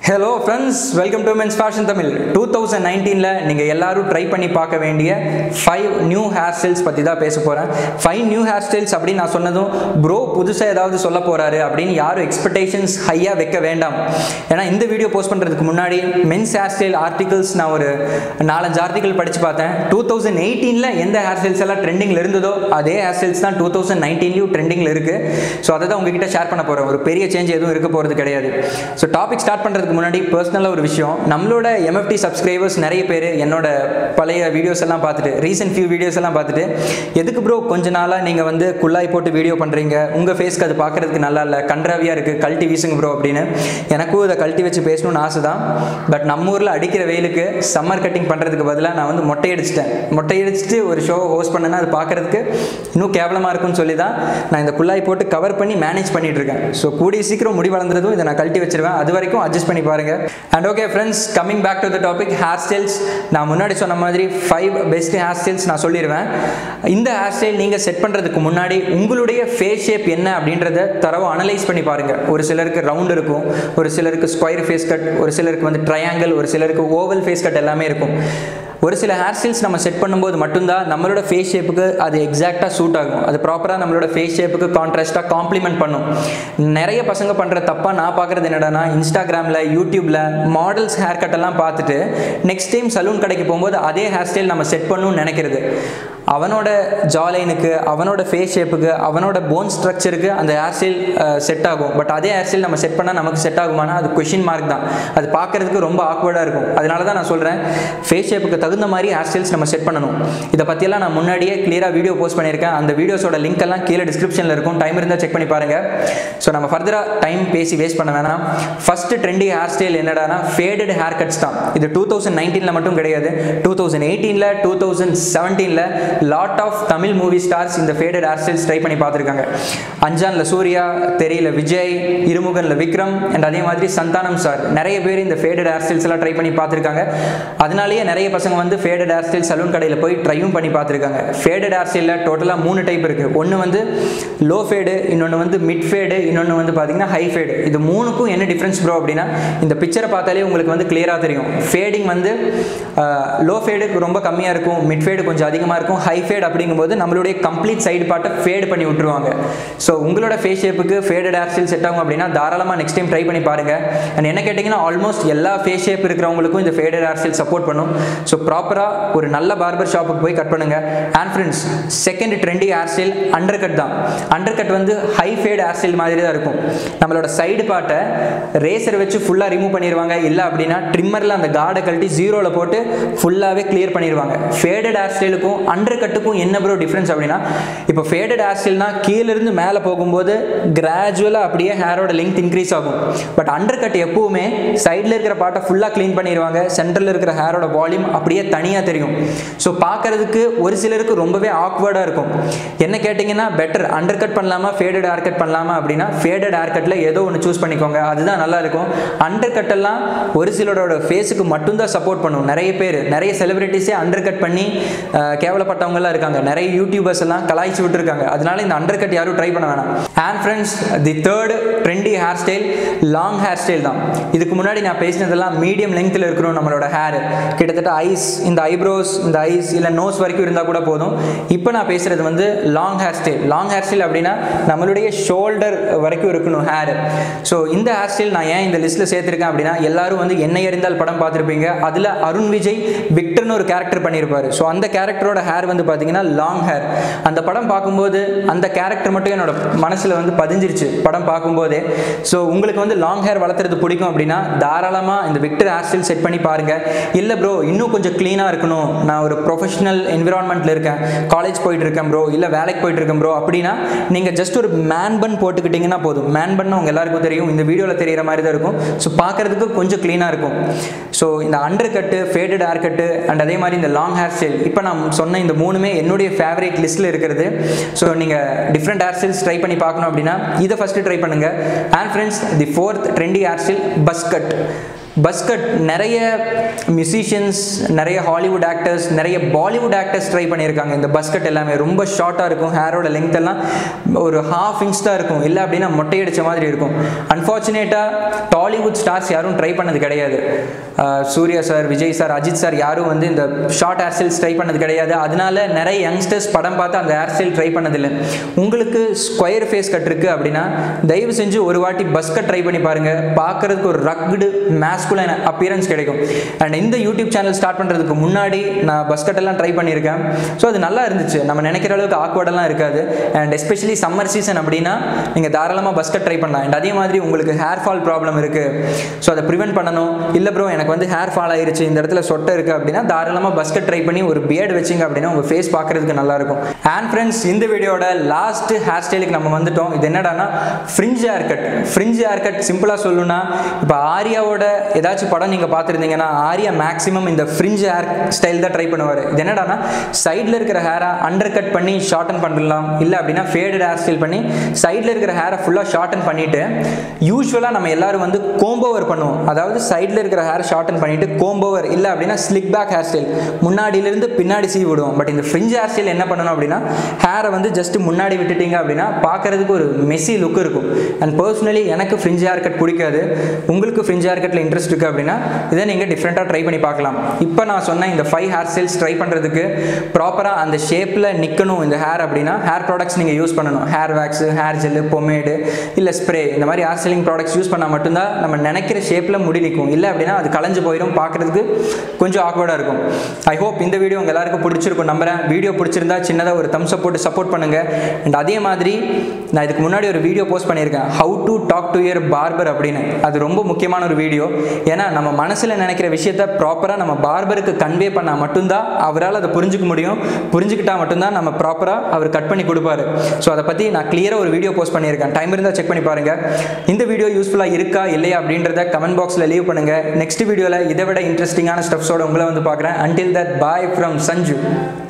hello friends welcome to men's fashion Tamil two thousand நைன்டீனில் நீங்கள் எல்லாரும் ட்ரை பண்ணி பார்க்க வேண்டிய ஃபைவ் நியூ ஹேர் ஸ்டைல்ஸ் பற்றி தான் பேச போகிறேன் ஃபைவ் நியூ ஹேர் ஸ்டைல்ஸ் அப்படின்னு நான் சொன்னதும் ப்ரோ புதுசாக ஏதாவது சொல்ல போகிறாரு அப்படின்னு யாரும் எக்ஸ்பெக்டேஷன்ஸ் ஹையாக வைக்க வேண்டாம் ஏன்னா இந்த வீடியோ போஸ்ட் பண்ணுறதுக்கு முன்னாடி மென்ஸ் ஹேர் ஸ்டைல் ஆர்டிகல்ஸ் நான் ஒரு நாலஞ்சு ஆர்டிகல் படித்து பார்த்தேன் டூ தௌசண்ட் எயிட்டீனில் எந்த ஹேர் ஸ்டைல்ஸ் எல்லாம் ட்ரெண்டிங்கில் இருந்ததோ அதே ஹேர் ஸ்டைல்ஸ் தான் டூ தௌசண்ட் நைன்டீன்லையும் ட்ரெண்டிங்கில் இருக்குது ஸோ அதை தான் உங்ககிட்ட ஷேர் பண்ண போகிறேன் ஒரு பெரிய சேஞ்ச் எதுவும் இருக்க போகிறது கிடையாது ஸோ டாபிக் ஸ்டார்ட் பண்ணுறதுக்கு முன்னாடி பர்சனலாக ஒரு விஷயம் நம்மளோட எம்எஃப்டி சப்ஸ்கிரைபர்ஸ் நிறைய பேர் என்னோட பழைய வீடியோஸ் எல்லாம் பார்த்துட்டு ரீசெண்ட் ஃபியூ வீடியோஸ் எல்லாம் பார்த்துட்டு எதுக்கு ப்ரோ கொஞ்ச நாளாக நீங்கள் வந்து குள்ளாய் போட்டு வீடியோ பண்ணுறீங்க உங்கள் ஃபேஸ்க்கு அது பார்க்குறதுக்கு நல்லா இல்லை கன்றாவியாக இருக்குது கழட்டி வீசுங்க ப்ரோ அப்படின்னு எனக்கும் இதை கழட்டி வச்சு பேசணும்னு ஆசை தான் பட் நம்ம ஊரில் அடிக்கிற வெயிலுக்கு சம்மர் கட்டிங் பண்ணுறதுக்கு பதிலாக நான் வந்து மொட்டை அடிச்சிட்டேன் மொட்டை அடிச்சுட்டு ஒரு ஷோ ஹோஸ்ட் பண்ணேன்னா அது பார்க்குறதுக்கு இன்னும் கேவலமாக இருக்கும்னு சொல்லி தான் நான் இந்த குள்ளாய் போட்டு கவர் பண்ணி மேனேஜ் பண்ணிட்டு இருக்கேன் ஸோ கூடிய சீக்கிரம் முடி வளர்ந்ததும் இதை நான் கழட்டி வச்சிருவேன் அது வரைக்கும் அட்ஜஸ்ட் பண்ணி பாருங்க and okay friends coming back to the topic hair styles நான் முன்னாடி சொன்ன மாதிரி ஃபைவ் பெஸ்ட் ஹேர் ஸ்டைல்ஸ் நான் சொல்லிடுவேன் இந்த ஹேர் ஸ்டைல் நீங்கள் செட் பண்ணுறதுக்கு முன்னாடி உங்களுடைய ஃபேஸ் ஷேப் என்ன அப்படின்றத தரவு அனலைஸ் பண்ணி பாருங்க ஒரு சிலருக்கு ரவுண்ட் இருக்கும் ஒரு சிலருக்கு ஸ்கொயர் ஃபேஸ் கட் ஒரு சிலருக்கு வந்து ட்ரையாங்கிள் ஒரு சிலருக்கு ஓவல் ஃபேஸ் கட் எல்லாமே இருக்கும் ஒரு சில ஹேர் ஸ்டைல்ஸ் நம்ம செட் பண்ணும்போது மட்டும்தான் நம்மளோட ஃபேஸ் ஷேப்புக்கு அது எக்ஸாக்டாக சூட் ஆகும் அது ப்ராப்பராக நம்மளோட ஃபேஸ் ஷேப்புக்கு கான்ட்ராஸ்ட்டாக காம்ப்ளிமெண்ட் பண்ணும் நிறைய பசங்க பண்ணுற தப்பாக நான் பார்க்குறது என்னடானா இன்ஸ்டாகிராமில் யூடியூப்பில் மாடல்ஸ் ஹேர் கட் எல்லாம் பார்த்துட்டு நெக்ஸ்ட் டைம் சலூன் கடைக்கு போகும்போது அதே ஹேர் ஸ்டைல் நம்ம செட் பண்ணணும்னு நினைக்கிறது அவனோட ஜாலைனுக்கு அவனோட ஃபேஸ் ஷேப்புக்கு அவனோட போன் ஸ்ட்ரக்சருக்கு அந்த ஹேர் ஸ்டைல் செட் ஆகும் பட் அதே ஹேர் ஸ்டைல் நம்ம செட் பண்ணால் நமக்கு செட் ஆகுமானா அது கொஷின் மார்க் தான் அது பார்க்குறதுக்கு ரொம்ப ஆக்வர்டாக இருக்கும் அதனால தான் நான் சொல்கிறேன் ஃபேஸ் ஷேப்புக்கு தகுந்த மாதிரி ஹேர் ஸ்டைல்ஸ் நம்ம செட் பண்ணணும் இதை பற்றியெல்லாம் நான் முன்னாடியே கிளியராக வீடியோ போஸ்ட் பண்ணியிருக்கேன் அந்த வீடியோஸோட லிங்க் எல்லாம் கீழே டிஸ்கிரிப்ஷனில் இருக்கும் டைம் இருந்தால் செக் பண்ணி பாருங்கள் ஸோ நம்ம ஃபர்தராக டைம் பேசி வேஸ்ட் பண்ண வேணாம் ஃபஸ்ட்டு ட்ரெண்டி ஹேர் ஸ்டைல் என்னடானா ஃபேடட் ஹேர் கட்ஸ் தான் இது டூ தௌசண்ட் நைன்டீனில் மட்டும் கிடையாது டூ தௌசண்ட் எயிட்டீனில் டூ தௌசண்ட் செவன்டீனில் lot of Tamil movie stars இந்த ஃபேடட் ஹேர் ஸ்டைல்ஸ் ட்ரை பண்ணி பார்த்துருக்காங்க அஞ்சான்ல சூர்யா தெரியல விஜய் இருமுகன்ல விக்ரம் அண்ட் அதே மாதிரி சந்தானம் சார் நிறைய பேர் இந்த ஃபேடட் ஹேர் ஸ்டைல்ஸ் எல்லாம் ட்ரை பண்ணி பார்த்துருக்காங்க அதனாலேயே நிறைய பசங்க வந்து ஃபேடட் ஹேர் ஸ்டைல் சலூன் கடையில் போய் ட்ரையும் பண்ணி பார்த்துருக்காங்க ஃபேடட் ஹேர் ஸ்டைலில் டோட்டலாக மூணு டைப் இருக்குது ஒன்று வந்து லோ ஃபேடு இன்னொன்று வந்து மிட் ஃபேடு இன்னொன்று வந்து பார்த்தீங்கன்னா ஹை ஃபேடு இது மூணுக்கும் என்ன டிஃப்ரென்ஸ் ப்ரோ அப்படின்னா இந்த பிக்சரை பார்த்தாலே உங்களுக்கு வந்து கிளியராக தெரியும் ஃபேடிங் வந்து லோ ஃபேடுக்கு ரொம்ப கம்மியாக இருக்கும் மிட் ஃபேடு கொஞ்சம் அதிகமாக இருக்கும் ஹை ஃபேட் அப்படிங்கும்போது நம்மளுடைய கம்ப்ளீட் சைடு பார்ட்டை ஃபேட் பண்ணி விட்டுருவாங்க ஸோ உங்களோட ஃபேஸ் ஷேப்புக்கு ஃபேடட் ஹேர் ஸ்டைல் செட் ஆகும் அப்படின்னா தாராளமாக நெக்ஸ்ட் டைம் ட்ரை பண்ணி பாருங்க அண்ட் என்ன கேட்டிங்கன்னா ஆல்மோஸ்ட் எல்லா ஃபேஸ் ஷேப் இருக்கிறவங்களுக்கும் இந்த ஃபேடட் ஹேர் ஸ்டைல் சப்போர்ட் பண்ணும் ஸோ ப்ராப்பராக ஒரு நல்ல பார்பர் ஷாப்புக்கு போய் கட் பண்ணுங்க and friends second trendy hair style under cut தான் அண்டர் கட் வந்து ஹை ஃபேட் ஹேர் ஸ்டைல் மாதிரி தான் இருக்கும் நம்மளோட சைடு பார்ட்டை ரேசர் வச்சு ஃபுல்லாக ரிமூவ் பண்ணிடுவாங்க இல்லை அப்படின்னா ட்ரிம்மரில் அந்த கார்டை கழட்டி ஜீரோவில் போட்டு ஃபுல்லாகவே கிளியர் பண்ணிடுவாங்க ஃபேடட் ஹேர் ஸ்டைலுக்கும் அண்டர் கட்டுக்கும் என்ன ப்ரோ டிஃப்ரென்ஸ் அப்படின்னா இப்போ ஃபேடட் ஹேர் ஸ்டைல்னா கீழேருந்து மேலே போகும்போது கிராஜுவலாக அப்படியே ஹேரோட லெங்க் இன்க்ரீஸ் ஆகும் பட் அண்டர் கட் எப்பவுமே சைடில் இருக்கிற பார்ட்டை ஃபுல்லாக க்ளீன் பண்ணிடுவாங்க சென்டரில் இருக்கிற ஹேரோட வால்யூம் அப்படியே தனியாக தெரியும் ஸோ பார்க்கறதுக்கு ஒரு சிலருக்கு ரொம்பவே ஆக்வர்டாக இருக்கும் என்ன கேட்டிங்கன்னா பெட்டர் அண்டர் கட் பண்ணலாமா ஃபேடட் ஹேர் கட் பண்ணலாமா அப்படின்னா ஃபேடட் ஹேர் கட்டில் ஏதோ ஒன்று சூஸ் பண்ணிக்கோங்க அதுதான் நல்லா இருக்கும் அண்டர் கட்டெல்லாம் ஒரு சிலரோட ஃபேஸுக்கு மட்டும்தான் சப்போர்ட் பண்ணும் நிறைய பேர் நிறைய செலிபிரிட்டிஸே அண்டர் கட் பண்ணி அஹ், கேவலப்பட்டவங்கலாம் இருக்காங்க நிறைய யூடியூபர்ஸ் எல்லாம் கலாய்ச்சி விட்டுருக்காங்க அதனால இந்த அண்டர் கட் யாரும் ட்ரை பண்ண வேணாம் and friends the third trendy hair style long hair style தான் இதுக்கு முன்னாடி நான் பேசினதெல்லாம் மீடியம் லெங்க்த்தில் இருக்கணும் நம்மளோட ஹேர் கிட்டத்தட்ட ஐஸ் இந்த ஐப்ரோஸ் இந்த ஐஸ் இல்லை நோஸ் வரைக்கும் இருந்தால் கூட போதும் இப்போ நான் பேசுகிறது வந்து long hair style long hair style அப்படின்னா நம்மளுடைய ஷோல்டர் வரைக்கும் இருக்கணும் ஹேர் ஸோ இந்த ஹேர் ஸ்டைல் நான் ஏன் இந்த லிஸ்ட்டில் சேர்த்துருக்கேன் அப்படின்னா எல்லாரும் வந்து என்னை அறிந்தால் படம் பார்த்துருப்பீங்க அதில் அருண் விஜய் விக்டர்னு ஒரு கேரக்டர் பண்ணியிருப்பாரு ஸோ அந்த கேரக்டரோட ஹேர் வந்து பார்த்தீங்கன்னா லாங் ஹேர் அந்த படம் பார்க்கும்போது அந்த கேரக்டர் மட்டும் என்னோட மனசில் வந்து பதிஞ்சிருச்சு படம் பார்க்கும்போதே ஸோ உங்களுக்கு வந்து லாங் ஹேர் வளர்த்துறது பிடிக்கும் அப்படின்னா தாராளமாக இந்த விக்டர் ஹேர் ஸ்டைல் செட் பண்ணி பாருங்க இல்லை ப்ரோ இன்னும் கொஞ்சம் க்ளீனாக இருக்கணும் நான் ஒரு ப்ரொஃபஷனல் என்விரான்மெண்ட்டில் இருக்கேன் காலேஜ் போயிட்டு இருக்கேன் ப்ரோ இல்லை வேலைக்கு போயிட்டு இருக்கேன் ப்ரோ அப்படின்னா நீங்கள் ஜஸ்ட் ஒரு மேன் பன் போட்டுக்கிட்டிங்கன்னா போதும் மேன் பன் உங்க எல்லாருக்கும் தெரியும் இந்த வீடியோவில் தெரியிற மாதிரி தான் இருக்கும் ஸோ பார்க்கறதுக்கு கொஞ்சம் க்ளீனாக இருக்கும் ஸோ இந்த under cut faded hair cut and அதே மாதிரி இந்த லாங் ஹேர் ஸ்டைல் இப்போ நான் சொன்ன இந்த மூணுமே என்னுடைய ஃபேவரட் லிஸ்ட்டில் இருக்கிறது ஸோ நீங்கள் டிஃப்ரெண்ட் ஹேர் ஸ்டைல்ஸ் ட்ரை பண்ணி பார்க்கணும் அப்படின்னா இதை ஃபஸ்ட்டு ட்ரை பண்ணுங்கள் and friends the fourth trendy hair style buzz cut buzz cut நிறைய மியூசிஷியன்ஸ் நிறைய ஹாலிவுட் ஆக்டர்ஸ் நிறைய பாலிவுட் ஆக்டர்ஸ் ட்ரை பண்ணியிருக்காங்க இந்த பஸ்கட் எல்லாமே ரொம்ப ஷார்ட்டாக இருக்கும் ஹேரோட லெங்த் எல்லாம் ஒரு ஹாஃப் இன்ச் தான் இருக்கும் இல்லை அப்படின்னா மொட்டையடிச்ச மாதிரி இருக்கும் அன்ஃபார்ச்சுனேட்டாக டாலிவுட் ஸ்டார்ஸ் யாரும் ட்ரை பண்ணது கிடையாது ஆஹ் Suriya sir Vijay sir Ajith sir யாரும் வந்து இந்த ஷார்ட் ஹேர் ஸ்டைல்ஸ் ட்ரை பண்ணது கிடையாது அதனால நிறைய யங்ஸ்டர்ஸ் படம் பார்த்து அந்த ஹேர் ஸ்டைல் ட்ரை பண்ணதில்லை உங்களுக்கு ஸ்கொயர் ஃபேஸ் கட் இருக்கு அப்படின்னா தயவு செஞ்சு ஒரு வாட்டி பஸ் கட் ட்ரை பண்ணி பாருங்க பார்க்கறதுக்கு ஒரு ரக்டு மேஸ்குலன் அப்பியரன்ஸ் கிடைக்கும் அண்ட் இந்த யூடியூப் சேனல் ஸ்டார்ட் பண்ணுறதுக்கு முன்னாடி நான் பஸ் கட் எல்லாம் ட்ரை பண்ணியிருக்கேன் ஸோ அது நல்லா இருந்துச்சு நம்ம நினைக்கிற அளவுக்கு ஆக்வர்டெல்லாம் இருக்காது அண்ட் எஸ்பெஷலி சம்மர் சீசன் அப்படின்னா நீங்கள் தாராளமாக பஸ் கட் ட்ரை பண்ணலாம் அண்ட் அதே மாதிரி உங்களுக்கு ஹேர் ஃபால் ப்ராப்ளம் இருக்குது ஸோ அதை ப்ரிவென்ட் பண்ணணும் இல்லை ப்ரோ எனக்கு வந்து ஹேர் ஃபால் ஆயிருச்சு இந்த இடத்துல சொட்டை இருக்குது அப்படின்னா தாராளமாக பஸ் கட் ட்ரை பண்ணி ஒரு பியர்டு வச்சிங்க அப்படின்னா உங்கள் ஃபேஸ் பார்க்கறதுக்கு நல்லா இருக்கும் அண்ட் ஃப்ரெண்ட்ஸ் இந்த வீடியோட லாஸ்ட் ஹேர் ஸ்டைலுக்கு நம்ம வந்துட்டோம் இது என்னடான்னா fringe hair cut fringe hair cut சிம்பிளாக சொல்லணும்னா இப்போ ஆரியாவோட ஏதாச்சும் படம் நீங்கள் பார்த்துருந்தீங்கன்னா ஆரியா மேக்ஸிமம் இந்த ஃப்ரிஞ்ச் ஹேர் ஸ்டைல் தான் ட்ரை பண்ணுவார் இது என்னடான்னா சைடில் இருக்கிற ஹேரை அண்டர் கட் பண்ணி ஷார்டன் பண்ணலாம் இல்லை அப்படின்னா ஃபேடட் ஹேர் ஸ்டைல் பண்ணி சைடில் இருக்கிற ஹேரை ஃபுல்லாக ஷார்டன் பண்ணிவிட்டு யூஸ்வலாக நம்ம எல்லாரும் வந்து கோம்போவர் பண்ணுவோம் அதாவது சைடில் இருக்கிற ஹேர் ஷார்டன் பண்ணிவிட்டு கோம்போவர் இல்லை அப்படின்னா ஸ்லிக் பேக் ஹேர் ஸ்டைல் முன்னாடியிலிருந்து பின்னாடி சீவி விடுவோம் பட் இந்த ஃப்ரிஞ்ச் ஹேர் ஸ்டைல் என்ன பண்ணணும் அப்படின்னா ஹேரை வந்து ஜஸ்ட் முன்னாடி விட்டுட்டீங்க அப்படின்னா பார்க்கறதுக்கு ஒரு மெஸ்ஸி லுக் இருக்கும் அண்ட் பர்சனலி எனக்கு ஃப்ரிஞ்ச் ஹேர் கட் பிடிக்காது உங்களுக்கு ஃப்ரிஞ்ச் ஹேர் கட்டில் இன்ட்ரெஸ்ட் இருக்குது அப்படின்னா இதை நீங்கள் டிஃப்ரெண்ட்டாக ட்ரை பண்ணி பார்க்கலாம் இப்போ நான் சொன்ன இந்த ஃபைவ் ஹேர் ஸ்டைல்ஸ் ட்ரை பண்ணுறதுக்கு ப்ராப்பராக அந்த ஷேப்பில் நிற்கணும் இந்த ஹேர் அப்படின்னா ஹேர் ப்ராடக்ட்ஸ் நீங்கள் யூஸ் பண்ணணும் hair wax hair gel pomade இல்லை ஸ்ப்ரே இந்த மாதிரி ஹேர் ஸ்டைலிங் ப்ராடக்ட்ஸ் யூஸ் பண்ணால் மட்டும்தான் நம்ம நினைக்கிற ஷேப்பில் முடி நிற்கும் இல்லை அப்படின்னா அது கலைஞ்சு போயிடும் பார்க்குறதுக்கு கொஞ்சம் ஆக்வர்டாக இருக்கும் ஐ ஹோப் இந்த வீடியோ உங்கள் எல்லாருக்கும் பிடிச்சிருக்கும் நம்புறேன் வீடியோ பிடிச்சிருந்தா சின்னதாக ஒரு தம்ஸ் போட்டு சப்போர்ட் பண்ணுங்கள் அண்ட் அதே மாதிரி நான் இதுக்கு முன்னாடி ஒரு வீடியோ போஸ்ட் பண்ணியிருக்கேன் how to talk to your barber அப்படின்னு அது ரொம்ப முக்கியமான ஒரு வீடியோ ஏன்னா நம்ம மனசில் நினைக்கிற விஷயத்த ப்ராப்பராக நம்ம பார்பருக்கு கன்வே பண்ணால் மட்டும்தான் அவரால் அதை புரிஞ்சுக்க முடியும் புரிஞ்சுக்கிட்டா மட்டும்தான் நம்ம ப்ராப்பராக அவர் கட் பண்ணி கொடுப்பாரு ஸோ அதை பற்றி நான் கிளியராக ஒரு வீடியோ போஸ்ட் பண்ணியிருக்கேன் டைம் இருந்தால் செக் பண்ணி பாருங்கள் இந்த வீடியோ யூஸ்ஃபுல்லாக இருக்கா இல்லையா அப்படின்றத கமெண்ட் பாக்ஸில் லீவ் பண்ணுங்கள் நெக்ஸ்ட் வீடியோவில் இதை விட இன்ட்ரெஸ்டிங்கான ஸ்டெப்ஸோட உங்களை வந்து பார்க்குறேன் until that bye from Sanju